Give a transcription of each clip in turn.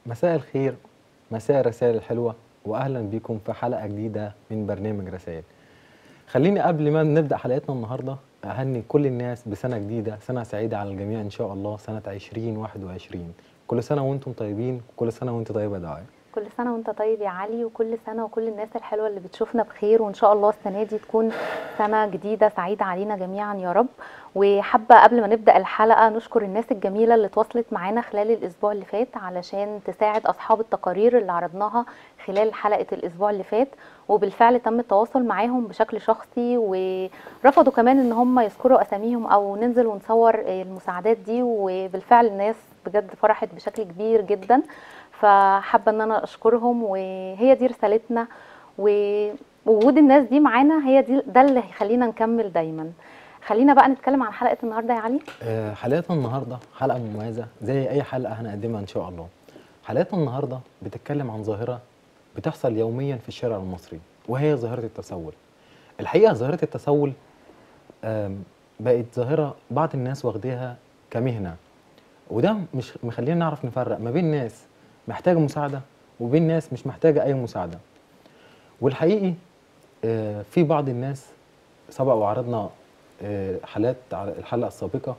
مساء الخير مساء الرسائل الحلوة وأهلا بكم في حلقة جديدة من برنامج رسائل خليني قبل ما نبدأ حلقتنا النهاردة أهني كل الناس بسنة جديدة سنة سعيدة على الجميع إن شاء الله سنة 2021 كل سنة وأنتم طيبين كل سنة وأنت طيبة دعاء كل سنة وانت طيب يا علي وكل سنة وكل الناس الحلوة اللي بتشوفنا بخير وان شاء الله السنة دي تكون سنة جديدة سعيدة علينا جميعا يا رب وحابة قبل ما نبدأ الحلقة نشكر الناس الجميلة اللي تواصلت معانا خلال الأسبوع اللي فات علشان تساعد أصحاب التقارير اللي عرضناها خلال حلقة الأسبوع اللي فات وبالفعل تم التواصل معاهم بشكل شخصي ورفضوا كمان ان هم يذكروا اساميهم او ننزل ونصور المساعدات دي وبالفعل الناس بجد فرحت بشكل كبير جدا فحابه ان انا اشكرهم وهي دي رسالتنا ووجود الناس دي معانا هي دي ده اللي هيخلينا نكمل دايما خلينا بقى نتكلم عن حلقه النهارده يا علي آه، حلقتنا النهاردة حلقة مميزة زي أي حلقة هنقدمها إن شاء الله حلقتنا النهاردة بتتكلم عن ظاهرة بتحصل يوميا في الشارع المصري وهي ظاهرة التسول الحقيقة ظاهرة التسول آم، بقت ظاهرة بعض الناس واخداها كمهنة وده مش مخلينا نعرف نفرق ما بين ناس محتاجة مساعدة وبين ناس مش محتاجة أي مساعدة والحقيقي آه، في بعض الناس سبق وعرضنا آه، حالات على الحلقة السابقة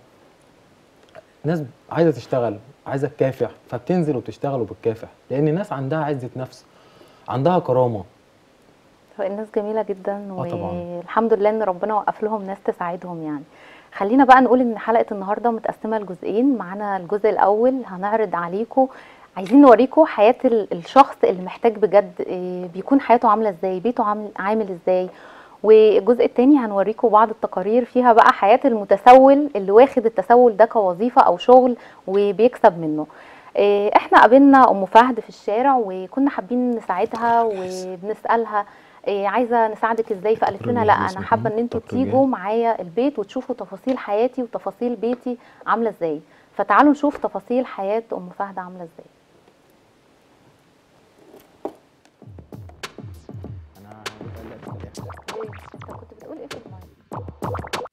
ناس عايزة تشتغل عايزة تكافح فبتنزل وبتشتغل وبتكافح لأن الناس عندها عزة نفس عندها كرامة الناس جميله جدا آه طبعاً. والحمد لله ان ربنا وقف لهم ناس تساعدهم يعني خلينا بقى نقول ان حلقه النهارده متقسمه لجزئين معانا الجزء الاول هنعرض عليكم عايزين نوريكم حياه ال- الشخص اللي محتاج بجد إيه، بيكون حياته عامله ازاي بيته عامل عامل ازاي والجزء التاني هنوريكم بعض التقارير فيها بقى حياه المتسول اللي واخد التسول ده كوظيفه او شغل وبيكسب منه إيه، احنا قابلنا ام فهد في الشارع وكنا حابين نساعدها وبنسالها إيه، عايزه نساعدك ازاي فقالت لنا دكتور لا جهاد انا اسمه حابه ان محمد. انتوا دكتور جهاد. تيجوا معايا البيت وتشوفوا تفاصيل حياتي وتفاصيل بيتي عامله ازاي فتعالوا نشوف تفاصيل حياه ام فهد عامله ازاي أنا انت كنت بتقول ايه في المايك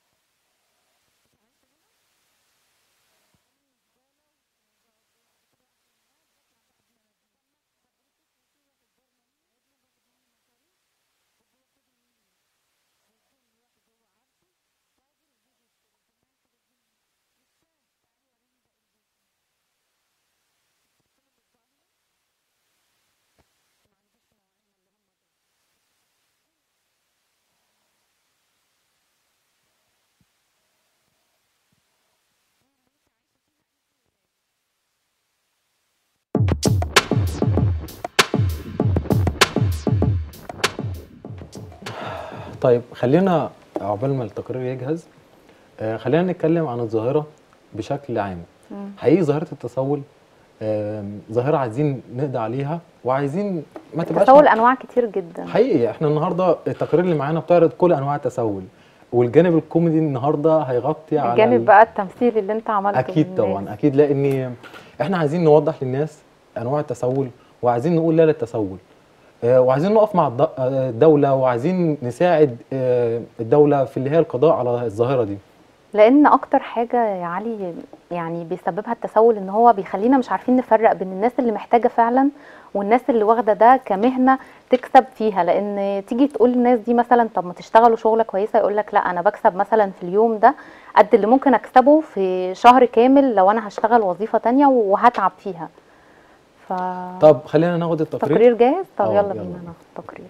طيب خلينا عقبال ما التقرير يجهز آه، خلينا نتكلم عن الظاهرة بشكل عام حقيقي ظاهرة التسول آم، ظاهرة عايزين نقضي عليها وعايزين ما تبقاش التسول انواع كتير جدا حقيقي احنا النهارده التقرير اللي معانا بتعرض كل انواع التسول والجانب الكوميدي النهارده هيغطي على الجانب ال- بقى التمثيلي اللي انت عملته اكيد للناس. طبعا اكيد لان احنا عايزين نوضح للناس انواع التسول وعايزين نقول لا للتسول آه، وعايزين نقف مع الد- آه، الدوله وعايزين نساعد آه، الدوله في اللي هي القضاء على الظاهره دي لان اكتر حاجه يا علي يعني بيسببها التسول ان هو بيخلينا مش عارفين نفرق بين الناس اللي محتاجه فعلا والناس اللي واخده ده كمهنه تكسب فيها لان تيجي تقول للناس دي مثلا طب ما تشتغلوا شغله كويسه يقول لك لا انا بكسب مثلا في اليوم ده قد اللي ممكن اكسبه في شهر كامل لو انا هشتغل وظيفه تانية وهتعب فيها ف طب خلينا ناخد التقرير تقرير جاهز طب آه، يلا يلا بينا بينا. ناخد التقرير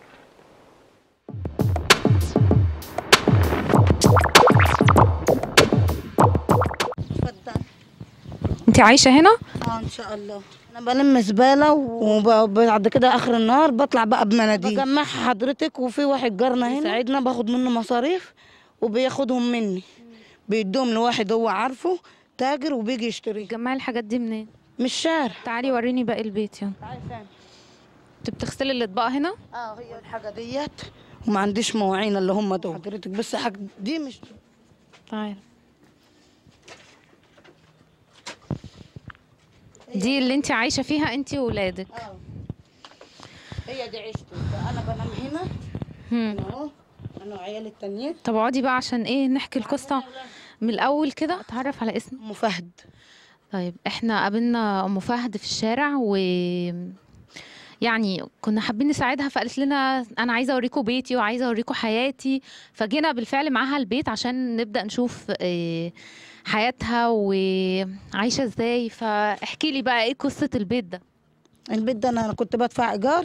اتفضل انت عايشه هنا اه ان شاء الله انا بلم زباله وبعد كده اخر النهار بطلع بقى بمناديل بجمعها حضرتك وفي واحد جارنا هنا يساعدنا باخد منه مصاريف وبياخدهم مني بيدوهم لواحد هو عارفه تاجر وبيجي يشتري بتجمعي الحاجات دي منين من الشارع تعالي وريني باقي البيت يلا انت بتغسلي الاطباق هنا اه هي الحاجه ديت وما عنديش مواعين اللي هم دول حضرتك بس حاجة دي مش تعالي دي اللي انت عايشه فيها انت وولادك اه هي دي عيشتي انا بنام هنا هم. هنا اهو انا وعيالي التانيين طب اقعدي بقى عشان ايه نحكي القصه من الاول كده اتعرف على اسم ام فهد طيب احنا قابلنا ام فهد في الشارع و يعني كنا حابين نساعدها فقالت لنا انا عايزه اوريكم بيتي وعايزه اوريكم حياتي فجينا بالفعل معاها البيت عشان نبدا نشوف آه، حياتها وعايشه ازاي فاحكي لي بقى ايه قصه البيت ده البيت ده انا كنت بدفع ايجار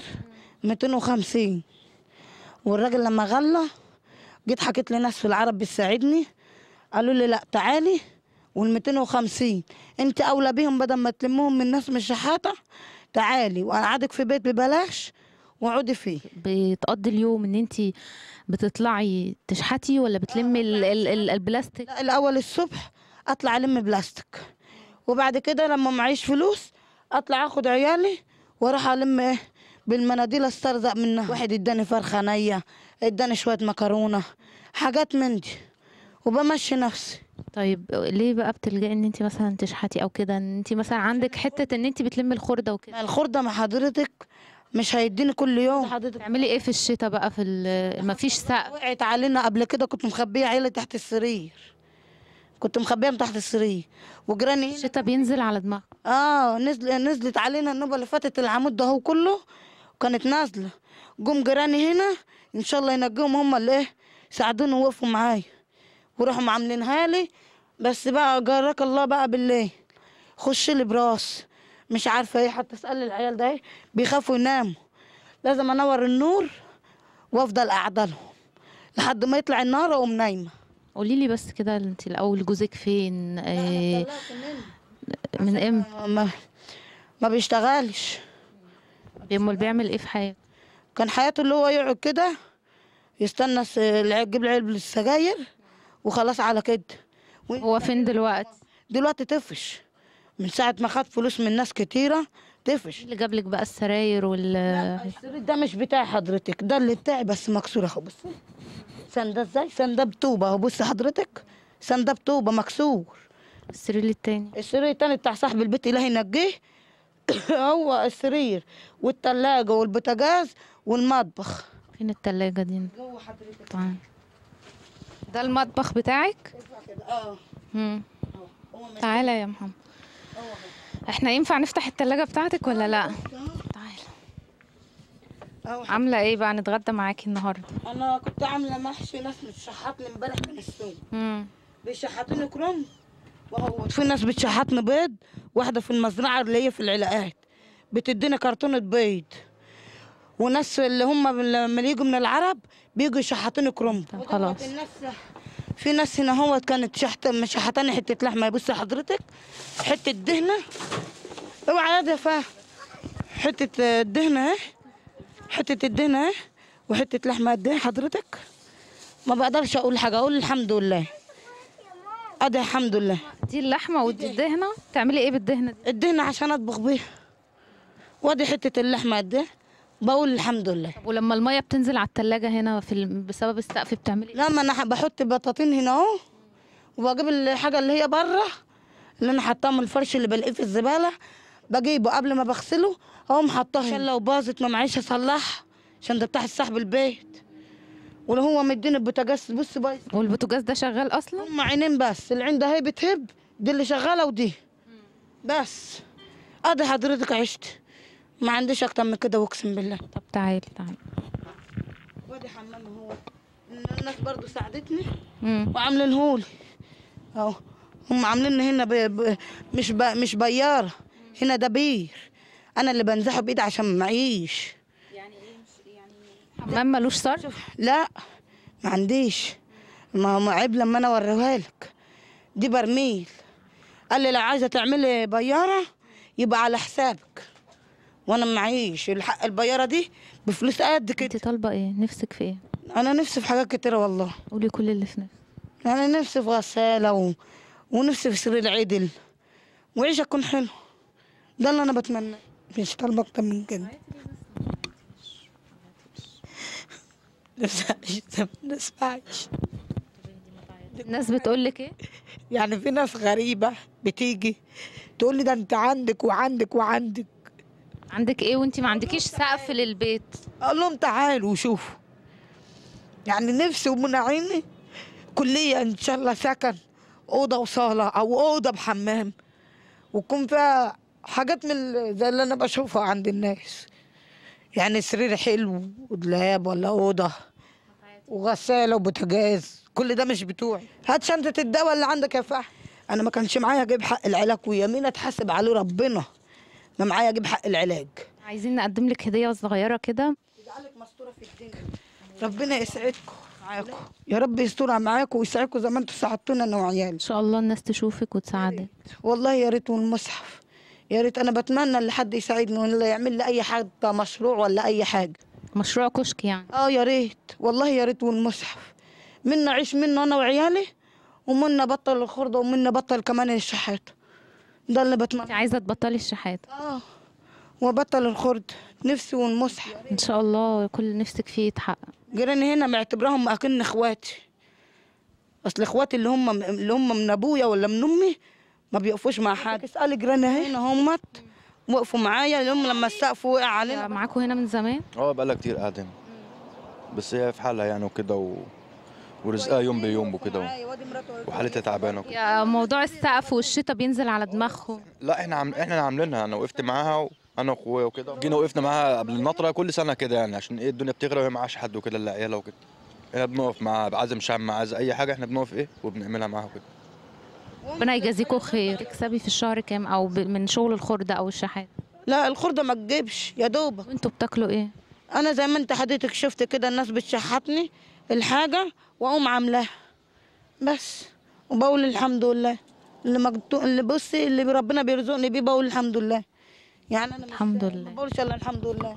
250 والراجل لما غلى جيت حكيت لناس في العرب بتساعدني قالوا لي لا تعالي وال 250 انت اولى بيهم بدل ما تلمهم من ناس مش شحاته تعالي واقعدك في بيت ببلاش واقعدي فيه بتقضي اليوم ان انت بتطلعي تشحتي ولا بتلمي ال- ال- ال- البلاستيك لا الاول الصبح اطلع الم بلاستيك وبعد كده لما معيش فلوس اطلع اخد عيالي واروح الم ايه بالمناديل استرزق منها واحد اداني فرخه نيه اداني شويه مكرونه حاجات من دي وبمشي نفسي طيب ليه بقى بتلجئي ان انت مثلا تشحتي او كده ان انت مثلا عندك حته ان انت بتلمي الخرده وكده الخردة مع حضرتك مش هيديني كل يوم حضرتك تعملي ايه في الشتاء بقى في ال- مفيش سقف وقعت علينا قبل كده كنت مخبيه عيلة تحت السرير كنت مخبيهم تحت السرير وجيراني هنا الشتاء بينزل على دماغك اه نزل نزلت علينا النوبة اللي فاتت العمود ده هو كله وكانت نازلة جم جيراني هنا ان شاء الله ينجيهم هم اللي ايه ساعدوني ووقفوا معايا وراحوا عاملينها لي بس بقى جراك الله بقى بالليل خش لي براس مش عارفه ايه حتى اسال العيال ده ايه بيخافوا يناموا لازم انور النور وافضل قاعده لهم لحد ما يطلع النهار اقوم نايمه قولي لي بس كده انت الاول جوزك فين إيه من امتى ما, ما بيشتغلش امال بيعمل ايه في حياته كان حياته اللي هو يقعد كده يستنى الس- الع- يجيب العلب السجاير وخلاص على كده و- هو فين دلوقتي دلوقتي طفش من ساعة ما خد فلوس من ناس كتيرة طفش اللي جاب لك بقى السراير وال السرير ده مش بتاعي حضرتك ده اللي بتاعي بس مكسور اهو بصي سنده ازاي سنده بطوبة اهو بصي حضرتك سنده بطوبة مكسور السرير التاني السرير التاني بتاع صاحب البيت الله ينجيه هو السرير والتلاجة والبوتاجاز والمطبخ فين التلاجة دي جوه حضرتك طيب. ده المطبخ بتاعك اه مم. هو مش تعالى يا محمد احنا ينفع نفتح التلاجة بتاعتك ولا لا تعالى أهو. عاملة ايه بقى نتغدى معاكي النهاردة انا كنت عامله محشي ناس بتشحتني امبارح من السوق مم. بيشحتوني كرنب وهو في ناس بتشحتني بيض واحده في المزرعه اللي هي في العلاقات بتديني كرتونه بيض وناس اللي هم لما يجوا من العرب بيجوا يشحتوني كرنب طب خلاص. الناس في ناس هنا هو كانت شحت مشحتاني حته لحمه بصي حضرتك حته دهنه اوعى يا ده فا حته الدهنه اهي حته الدهنه اهي وحته لحمه قد ايه حضرتك ما بقدرش اقول حاجه اقول الحمد لله ادي الحمد لله دي اللحمة ودي الدهنة تعملي ايه بالدهنة دي الدهنه عشان اطبخ بيها وادي حته اللحمه قد ايه بقول الحمد لله طب ولما المية بتنزل على التلاجة هنا في ال... بسبب السقف بتعملي ايه لما انا بحط بطاطين هنا اهو وبجيب الحاجه اللي هي بره اللي انا حطاها من الفرش اللي بلاقيه في الزباله بجيبه قبل ما بغسله اقوم حطاه عشان لو باظت ما معيش اصلحها عشان ده بتاع صاحب البيت ولو هو مديني البوتاجاز بص بايظ والبوتاجاز ده شغال اصلا هم عينين بس العين ده هي بتهب دي اللي شغاله ودي بس ادي حضرتك عشت ما عنديش اكتر من كده واقسم بالله طب تعالي تعالي وادي حمام هو الناس برضو ساعدتني مم. وعاملين هولي اهو هم عاملين هنا ب... ب... مش ب... مش بياره هنا دبير انا اللي بنزحه بايدي عشان ما معيش حمام ملوش صرف لا ما عنديش ما هو عيب لما انا اوريها لك دي برميل قال لي لو عايزه تعملي بياره يبقى على حسابك وانا معيش الحق البياره دي بفلوس قد كده انت طالبة ايه نفسك في ايه انا نفسي في حاجات كتيره والله قولي كل اللي في نفسك انا نفسي في غساله و... ونفسي في سرير عدل وعيشه تكون حلوه ده اللي انا بتمناه مش طالبه اكتر من كده نفسي اعيش زي ما نسمعش الناس بتقول لك ايه يعني في ناس غريبه بتيجي تقول لي ده انت عندك وعندك وعندك عندك ايه وانت ما عندكيش سقف للبيت اقول لهم تعالوا شوفوا يعني نفسي ومن عيني كلية ان شاء الله سكن اوضة وصالة او اوضة بحمام ويكون فيها حاجات من ال- زي اللي انا بشوفها عند الناس يعني سرير حلو ودولاب ولا اوضه وغساله وبوتاجاز كل ده مش بتوعي هات شنطه الدواء اللي عندك يا فحم انا ما كانش معايا اجيب حق العلاج ويمين اتحاسب عليه ربنا ما معايا اجيب حق العلاج عايزين نقدم لك هديه صغيره كده يجعلك مستوره في الدنيا ربنا يسعدكم معاكم يا رب يسترها معاكم ويسعدكم زي ما انتم ساعدتونا انا وعيالي ان شاء الله الناس تشوفك وتساعدك والله يا ريت والمصحف يا ريت انا بتمنى ان حد يساعدني ولا يعمل لي اي حاجه مشروع ولا اي حاجه مشروع كشك يعني اه يا ريت والله يا ريت والمصحف منا عيش منه انا وعيالي ومنا بطل الخرده ومنا بطل كمان الشحات ده اللي انت بتمنى عايزه تبطلي الشحات اه وبطل الخرد نفسي والمصحف ان شاء الله كل اللي نفسك فيه يتحقق جيراني هنا معتبراهم اكن اخواتي اصل اخواتي اللي هم اللي هم من ابويا ولا من امي ما بيقفوش مع حد اسالي جيراني هنا همت وقفوا معايا اليوم لما السقف وقع علينا معاكم هنا من زمان اه بقالها كتير قاعدين بس هي في حالها يعني وكده و... ورزقها يوم بيوم وكده و... وحالتها تعبانه وكده يا موضوع السقف والشتا بينزل على دماغهم لا احنا عم... احنا اللي عاملينها انا وقفت معاها انا واخويا وكده جينا وقفنا معاها قبل النطره كل سنه كده يعني عشان ايه الدنيا بتغرق وهي معاش حد وكده الا عيالها وكده احنا بنقف معاها بعزم شعب عايز اي حاجه احنا بنقف ايه وبنعملها معاها وكده ربنا يجازيكم خير تكسبي في الشهر كام او ب- من شغل الخردة او الشحات لا الخرده ما تجيبش يا دوبك وانتوا بتاكلوا ايه انا زي ما انت حضرتك شفت كده الناس بتشحتني الحاجه واقوم عاملاها بس وبقول الحمد لله اللي مكتو... اللي بصي اللي ربنا بيرزقني بيه بقول الحمد لله يعني انا مش- الحمد ما لله. بقولش الا الحمد لله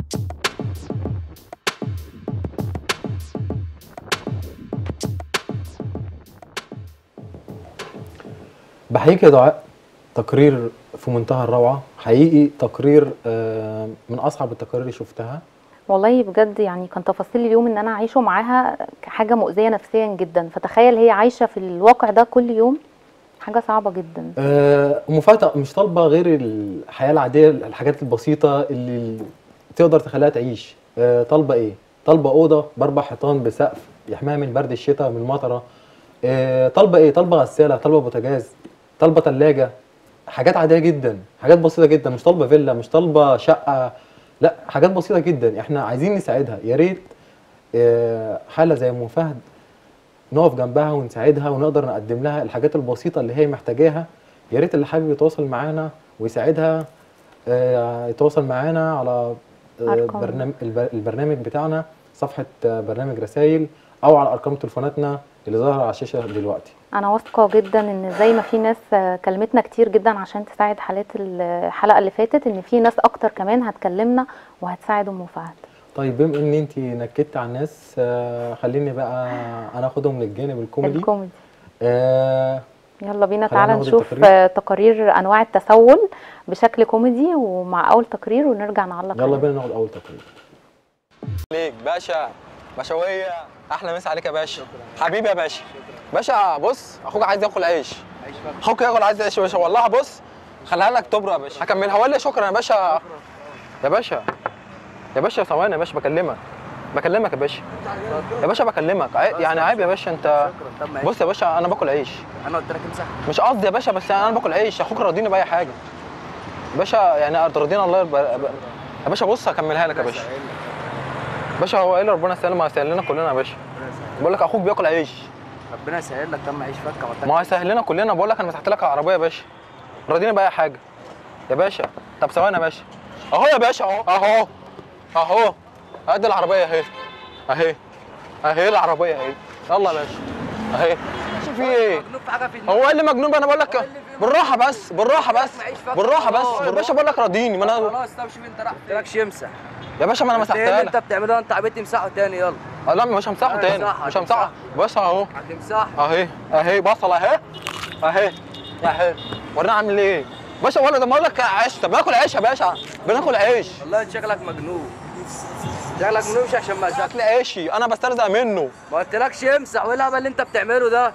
بحييك يا دعاء تقرير في منتهى الروعه حقيقي تقرير آه، من اصعب التقارير اللي شفتها والله بجد يعني كان تفاصيل اليوم ان انا اعيشه معاها حاجه مؤذيه نفسيا جدا فتخيل هي عايشه في الواقع ده كل يوم حاجه صعبه جدا آه، ام فاتة مش طالبه غير الحياه العاديه الحاجات البسيطه اللي تقدر تخليها تعيش آه، طالبه ايه طالبه اوضه باربع حيطان بسقف يحميها من برد الشتاء من المطره آه، طالبه ايه طالبه غساله طالبه بوتاجاز طالبه ثلاجه حاجات عاديه جدا حاجات بسيطه جدا مش طالبه فيلا مش طالبه شقه لا حاجات بسيطه جدا احنا عايزين نساعدها يا ريت آه، حاله زي ام فهد نقف جنبها ونساعدها ونقدر نقدم لها الحاجات البسيطه اللي هي محتاجاها يا ريت اللي حابب يتواصل معانا ويساعدها آه، يتواصل معانا على آه، أرقام. برنامج الب- البرنامج بتاعنا صفحه آه، برنامج رسائل او على ارقام تليفوناتنا اللي ظاهره على الشاشه دلوقتي انا واثقه جدا ان زي ما في ناس آه، كلمتنا كتير جدا عشان تساعد حالات الحلقه اللي فاتت ان في ناس اكتر كمان هتكلمنا وهتساعد ام فهد طيب بما ان انت نكدت على الناس آه، خليني بقى انا اخدهم للجانب الكوميدي الكوميدي آه، يلا بينا خلينا تعالى ناخد نشوف التقرير. آه، تقارير انواع التسول بشكل كوميدي ومع اول تقرير ونرجع نعلق يلا عليه. بينا ناخد اول تقرير ليك باشا باشوية احلى مسا عليك يا باشا حبيبي يا باشا باشا بص اخوك عايز ياكل عيش اخوك ياكل عايز عيش يا باشا والله بص خليها لك تبرة يا باشا هكملها ولا شكرا يا باشا يا باشا يا باشا ثواني يا باشا بكلمك بكلمك يا باشا يا باشا بكلمك عي- يعني عيب يا باشا انت بص يا باشا انا باكل عيش انا قلت لك امسح مش قصدي يا باشا بس انا باكل عيش اخوك راضيني باي حاجه باشا يعني ترضينا الله يرضى يا باشا بص هكملها لك يا باشا باشا هو ايه اللي ربنا يسهل ما يسهل لنا كلنا يا باشا بقول لك اخوك بياكل عيش ربنا يسهل لك كم عيش فكه ما ما هو يسهل لنا كلنا بقول لك انا مسحت لك العربيه يا باشا راضيني باي حاجه يا باشا طب ثواني يا باشا اهو يا باشا اهو اهو اهو ادي العربيه اهي اهي اهي العربيه اهي يلا يا باشا اهي شوف في ايه مجنون في حاجه في هو ايه اللي مجنون انا بقول لك بالراحه بس بالراحه بس بالراحه بس يا باشا بقول لك راضيني ما انا خلاص طب شوف انت راح قلت لكش امسح يا باشا ما انا ايه اللي مسحتها انت لك بتعمله ده؟ انت عبيت تمسحه تاني يلا آه، لا مش همسحه لا، تاني امسحها، مش همسحه بس اهو هتمسحه اهي اهي بصل اهي اهي اهي ورينا عامل ايه باشا ولا ده بقول لك عيش طب بناكل عيش يا باشا بناكل عيش والله انت شكلك مجنون شكلك مجنون مش عشان مسحت اكل عيشي انا بسترزق منه ما قلتلكش امسح وايه الهبل اللي انت بتعمله ده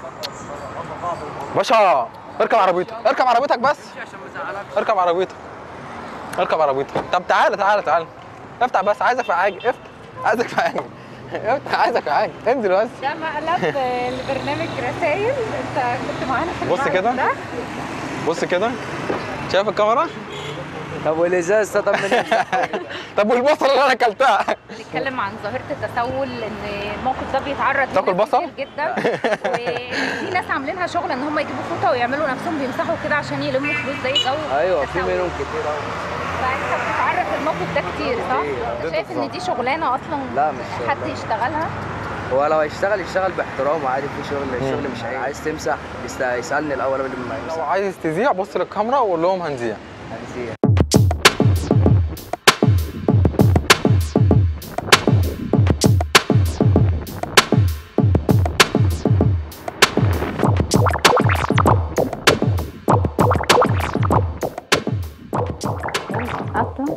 باشا اركب عربيتك اركب عربيتك بس عشان ما ازعلكش اركب عربيتك اركب عربيتك طب تعالى تعالى تعالى افتح بس عايزك في حاجه افتح عايزك في حاجه افتح عايزك في حاجه انزل بس ده مقلب لبرنامج رسائل انت كنت معانا في بص المعرض كده. ده بص كده شايف الكاميرا طب والازاز طب من طب والبصل اللي انا اكلتها بنتكلم عن ظاهره التسول ان الموقف ده بيتعرض ليه تاكل ناس بصل؟ كتير جدا وفي ناس عاملينها شغل ان هم يجيبوا فوطه ويعملوا نفسهم بيمسحوا كده عشان يلموا فلوس زي جو ايوه في التسول. منهم كتير قوي فانت بتتعرض للموقف ده كتير صح؟ انت شايف ان دي شغلانه اصلا لا مش حد شغلانة. يشتغلها؟ هو لو هيشتغل يشتغل باحترام عادي في شغل الشغل مش عيب عايز تمسح يست- يسالني الاول قبل ما لو يمسح عايز تذيع بص للكاميرا وقول لهم هنذيع هنزيح. اصلا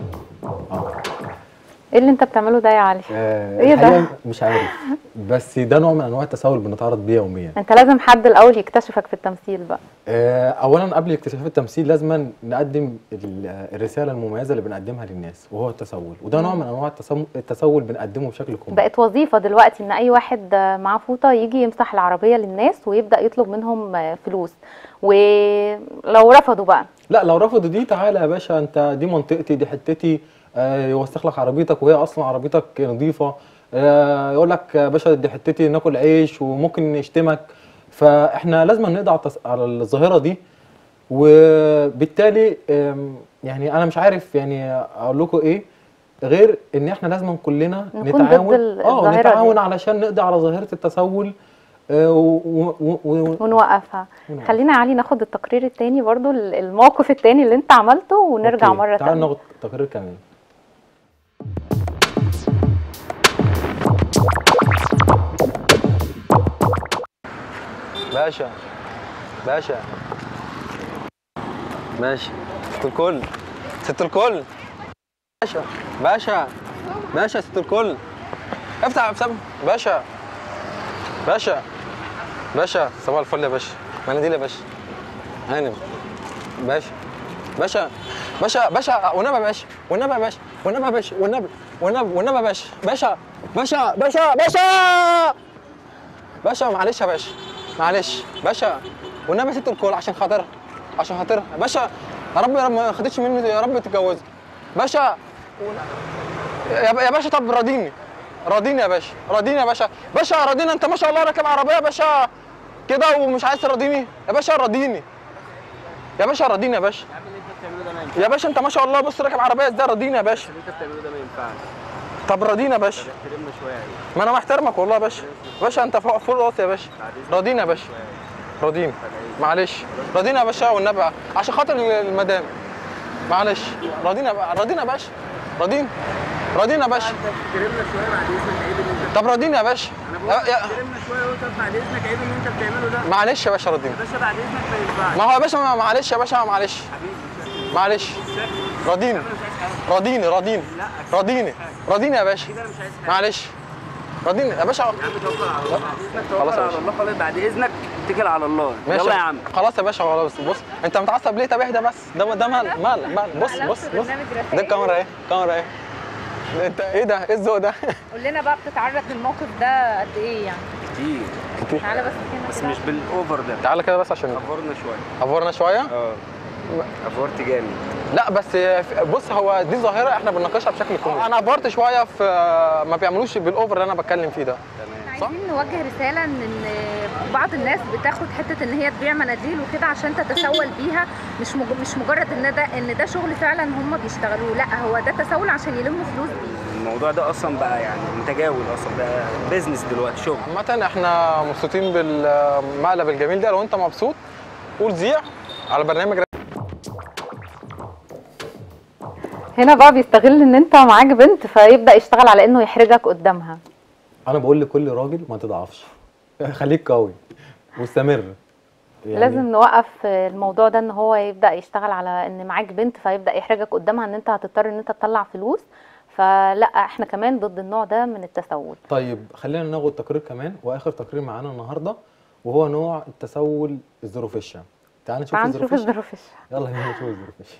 ايه اللي انت بتعمله ده يا علي آه إيه ده؟ الحقيقة مش عارف بس ده نوع من انواع التسول بنتعرض بيه يوميا انت لازم حد الاول يكتشفك في التمثيل بقى آه، اولا قبل اكتشاف التمثيل لازم نقدم ال- الرساله المميزه اللي بنقدمها للناس وهو التسول وده نوع من انواع التسم- التسول بنقدمه بشكل كوميدي بقت وظيفه دلوقتي ان اي واحد آه، معاه فوطه يجي يمسح العربيه للناس ويبدا يطلب منهم آه، فلوس ولو رفضوا بقى لا لو رفضوا دي تعالى يا باشا انت دي منطقتي دي حتتي آه، يوسخ لك عربيتك وهي اصلا عربيتك نظيفه آه، يقول لك يا باشا دي حتتي ناكل عيش وممكن يشتمك فاحنا لازم نقضي على التس- على الظاهره دي وبالتالي آم، يعني انا مش عارف يعني اقول لكم ايه غير ان احنا لازم كلنا نكون ضد نتعاون ال- اه الظاهرة نتعاون دي. علشان نقضي على ظاهره التسول آه، و- و- و- و- ونوقفها ونوقف. خلينا يا علي ناخد التقرير التاني برضو ال- الموقف التاني اللي انت عملته ونرجع أوكي، مره تعال تانية ناخد تقرير كمان باشا باشا ماشي ست الكل ست الكل باشا باشا باشا ست الكل افتح افتح باشا باشا باشا صباح الفل يا باشا مناديل يا باشا هانم باشا باشا باشا باشا والنبي يا باشا والنبي يا باشا والنبي يا باشا والنبي والنبي والنبي يا باشا باشا باشا باشا باشا باشا معلش يا باشا معلش باشا والنبي ست الكل عشان خاطرها عشان خاطرها باشا يا رب يا رب ما خدتش مني يا رب تتجوزها باشا يا يا باشا طب راضيني راضيني يا باشا راضيني يا باشا باشا راضيني انت ما شاء الله راكب عربيه يا باشا كده ومش عايز تراضيني يا باشا راضيني يا باشا راضيني يا باشا يا باشا انت ما شاء الله بص راكب عربيه ازاي راضيني يا باشا انت بتعمله ده ما ينفعش طب راضيني يا باشا احترمنا شويه يعني ما انا محترمك والله يا باشا باشا انت فوق فوق راسي يا باشا راضيني يا باشا راضيني معلش راضيني يا باشا والنبي عشان خاطر المدام معلش راضيني يا باشا راضيني يا باشا راضيني راضيني يا باشا احترمنا شويه بعد اذنك عيب ان انت طب راضيني يا باشا انا بقول يا- يا- احترمنا شويه وانت بعد اذنك عيب ان انت بتعمله ده معلش يا باشا راضيني باشا بعد اذنك ما ينفعش ما هو يا باشا ما- معلش يا باشا معلش معلش راضيني راضيني راضيني راضيني راضيني يا باشا انا مش عايز حاجه معلش راضيني يا باشا يا عم توكل على الله بعد اذنك توكل خلاص يا على باشا. الله خالص بعد اذنك اتكل على الله ماشي يلا يا عم خلاص يا باشا خلاص بص انت متعصب ليه طب اهدى بس ده ده مال مال مال بص بص بص ده الكاميرا ايه الكاميرا ايه ده انت ايه ده ايه الذوق ده قول لنا بقى بتتعرض للموقف ده قد ايه يعني كتير كتير تعالى بس هنا بس كده. مش بالاوفر ده تعالى كده بس عشان افورنا شويه افورنا شويه اه افورت جامد لا بس بص هو دي ظاهره احنا بنناقشها بشكل كوميدي انا افورت شويه في ما بيعملوش بالاوفر اللي انا بتكلم فيه ده تمام عايزين نوجه رسالة ان إن بعض الناس بتاخد حتة ان هي تبيع مناديل وكده عشان تتسول بيها مش مج... مش مجرد ان ده ان ده شغل فعلا هم بيشتغلوه لا هو ده تسول عشان يلموا فلوس بيه الموضوع ده اصلا بقى يعني متجاوز اصلا ده بيزنس دلوقتي شغل عامة احنا مبسوطين بالمقلب الجميل ده لو انت مبسوط قول زيع على برنامج هنا بقى بيستغل ان انت معاك بنت فيبدا يشتغل على انه يحرجك قدامها انا بقول لكل راجل ما تضعفش خليك قوي واستمر يعني لازم نوقف الموضوع ده ان هو يبدا يشتغل على ان معاك بنت فيبدا يحرجك قدامها ان انت هتضطر ان انت تطلع فلوس فلا احنا كمان ضد النوع ده من التسول طيب خلينا ناخد تقرير كمان واخر تقرير معانا النهارده وهو نوع التسول الظروفشه تعال نشوف تعال نشوف الظروفشه الظروف يلا بينا نشوف الظروفشه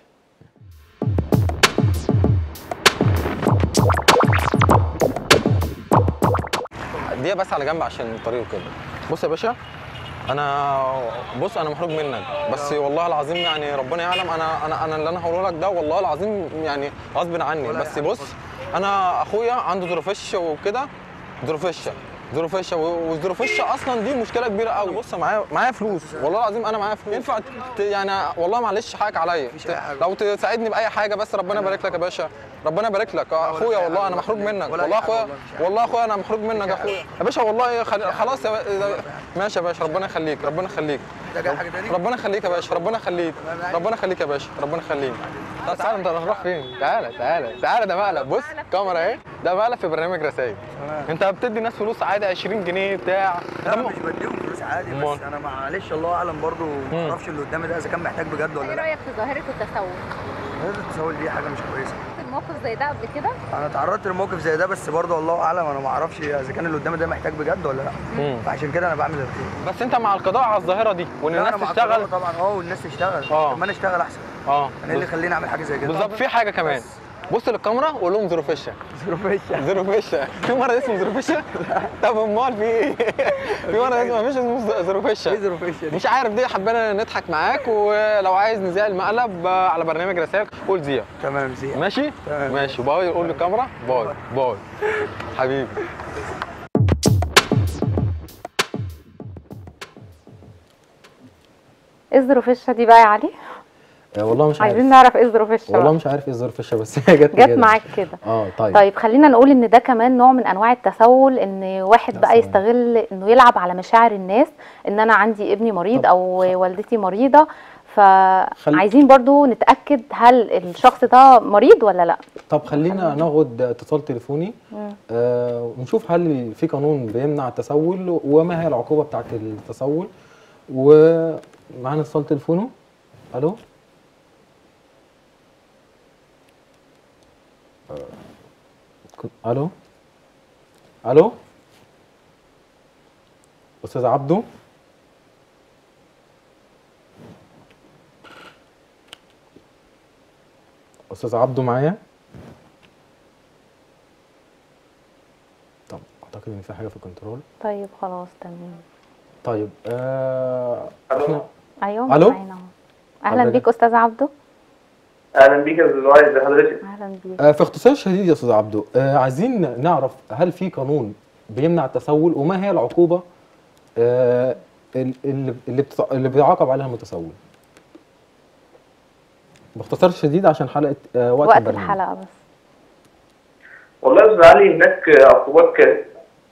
دي بس على جنب عشن الطريق وكده بص يا باشا انا بص انا محروق منك بس والله العظيم يعني ربنا يعلم انا انا انا اللي انا هقوله لك ده والله العظيم يعني غصب عني بس بص انا اخويا عنده ظروفش وكده ظروفشه ظروفشه وظروفشه اصلا دي مشكله كبيره قوي بص معايا معايا فلوس والله العظيم انا معايا فلوس ينفع ت- يعني والله معلش حقك عليا ت- لو تساعدني باي حاجه بس ربنا يبارك لك يا باشا ربنا يبارك لك اخويا والله انا محروق منك والله اخويا والله اخويا انا محروق منك يا اخويا يا باشا والله خل- خلاص يا با- ماشي يا باشا ربنا يخليك ربنا يخليك ربنا يخليك يا باشا ربنا يخليك ربنا يخليك يا باشا ربنا يخليك لا تعالى انت هنروح فين تعالى تعالى تعالى ده مقلب بص كاميرا اهي ده مقلب في برنامج رسائل انت بتدي ناس فلوس عادي 20 جنيه بتاع لا ده انا م- مش بديهم فلوس عادي أمال؟ بس انا معلش الله اعلم برضو ما اعرفش اللي قدامي ده اذا كان محتاج بجد ولا ايه لا رايك في ظاهره التسول هذا التسول دي حاجه مش كويسه الموقف زي ده قبل كده انا اتعرضت لموقف زي ده بس برضو الله اعلم انا ما اعرفش اذا كان اللي قدامي ده محتاج بجد ولا لا مم. فعشان كده انا بعمل الخير بس انت مع القضاء على الظاهره دي وان لا، الناس أنا مع تشتغل القضاء طبعا اه والناس تشتغل آه. طب ما انا اشتغل احسن اه انا ايه اللي يخليني اعمل حاجه زي كده بالظبط في حاجه كمان بص للكاميرا وقول لهم ظروفشه ظروفية ظروفشه في مرض اسمه ظروفشه طب امال في ايه في مرض اسمه مفيش اسمه ظروفشه ايه ظروفية دي مش عارف دي حبينا نضحك معاك ولو عايز نذيع المقلب آه، على برنامج رسائل قول زيا تمام زي ماشي تمام. ماشي باي قول للكاميرا باي باي حبيبي ايه الظروفشه دي بقى يا علي آه، والله مش عايزين عارف نعرف ايه الظروفشه والله بقى. مش عارف ايه الظرف الشا بس هي جت جت كده. معاك كده اه طيب, طيب خلينا نقول ان ده كمان نوع من انواع التسول ان واحد يا بقى سلام. يستغل انه يلعب على مشاعر الناس ان انا عندي ابني مريض طب او والدتي مريضه فعايزين برضو نتاكد هل الشخص ده مريض ولا لا طب خلينا ناخد اتصال تليفوني آه ونشوف هل في قانون بيمنع التسول وما هي العقوبة بتاعت التسول ومعانا اتصال تليفونه الو آه، كن- الو الو استاذ عبده استاذ عبده معايا طب اعتقد ان في حاجه في الكنترول طيب خلاص تمام طيب آه احنا ايوه ألو؟ معانا أهو. اهلا حضرتك. بيك استاذ عبده اهلا بيك يا استاذ وائل ازي حضرتك اهلا بيك آه في اختصار شديد يا استاذ عبده آه عايزين نعرف هل في قانون بيمنع التسول وما هي العقوبه آه ال- اللي اللي, بتع- اللي بيعاقب عليها المتسول باختصار شديد عشان حلقه آه وقت, وقت البرنامج. الحلقه بس والله يا استاذ علي هناك عقوبات ك...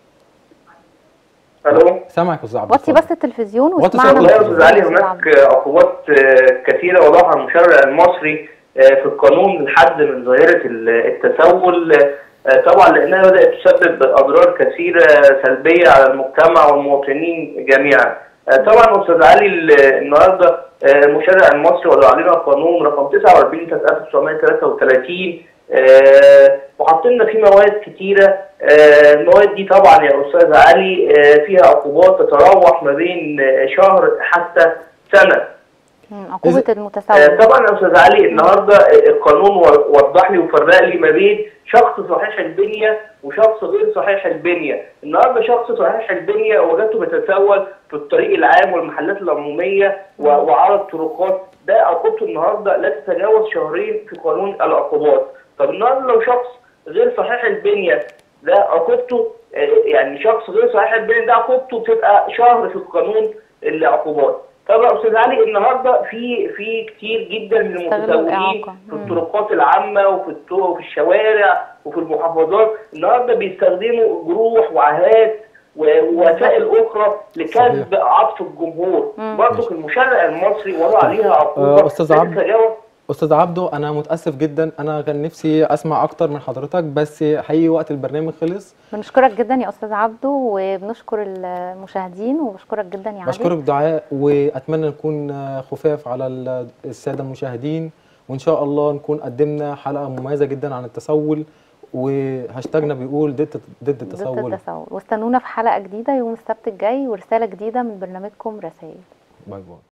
الو سامعك يا استاذ عبده وطي اتفضل. بس التلفزيون وطي واسمعنا صوتك. والله من يا استاذ علي التلفزيون هناك أستاذ عبده. عقوبات آه، كثيره وضعها المشرع المصري آه، في القانون للحد من ظاهره ال- التسول آه، طبعا لانها بدات تسبب اضرار كثيره سلبيه على المجتمع والمواطنين جميعا آه، طبعا استاذ علي ال- النهارده آه، المشرع المصري وضع علينا قانون رقم 49 سنه 1933 آه، وحاطين لنا فيه مواد كتيره آه، المواد دي طبعا يا استاذ علي آه، فيها عقوبات تتراوح ما بين آه، شهر حتى سنه مم، عقوبه إذا- آه، المتسول طبعا يا استاذ علي النهارده القانون و- وضح لي وفرق لي ما بين شخص صحيح البنيه وشخص غير صحيح البنيه، النهارده شخص صحيح البنيه وجدته بيتسول في الطريق العام والمحلات العموميه و- وعلى الطرقات، ده عقوبته النهارده لا تتجاوز شهرين في قانون العقوبات، طب النهارده لو شخص غير صحيح البنيه ده عقوبته آه، يعني شخص غير صحيح البنيه ده عقوبته بتبقى شهر في القانون العقوبات. طب يا استاذ علي النهارده في في كتير جدا من استغلوا المتسولين الإعاقة. في مم. الطرقات العامه وفي الطرق وفي الشوارع وفي المحافظات النهارده بيستخدموا جروح وعاهات و- ووسائل اخرى لكسب عطف الجمهور مم. برضه المشرع المصري وضع عليها عقوبه آه، أستاذ لا عبد. تتجاوز استاذ عبده انا متاسف جدا انا كان نفسي اسمع اكتر من حضرتك بس حقيقي وقت البرنامج خلص بنشكرك جدا يا استاذ عبده وبنشكر المشاهدين وبشكرك جدا يا علي بشكرك دعاء واتمنى نكون خفاف على ال- الساده المشاهدين وان شاء الله نكون قدمنا حلقه مميزه جدا عن التسول وهاشتاجنا بيقول ضد ضد ضد التسول التسول واستنونا في حلقه جديده يوم السبت الجاي ورساله جديده من برنامجكم رسائل باي باي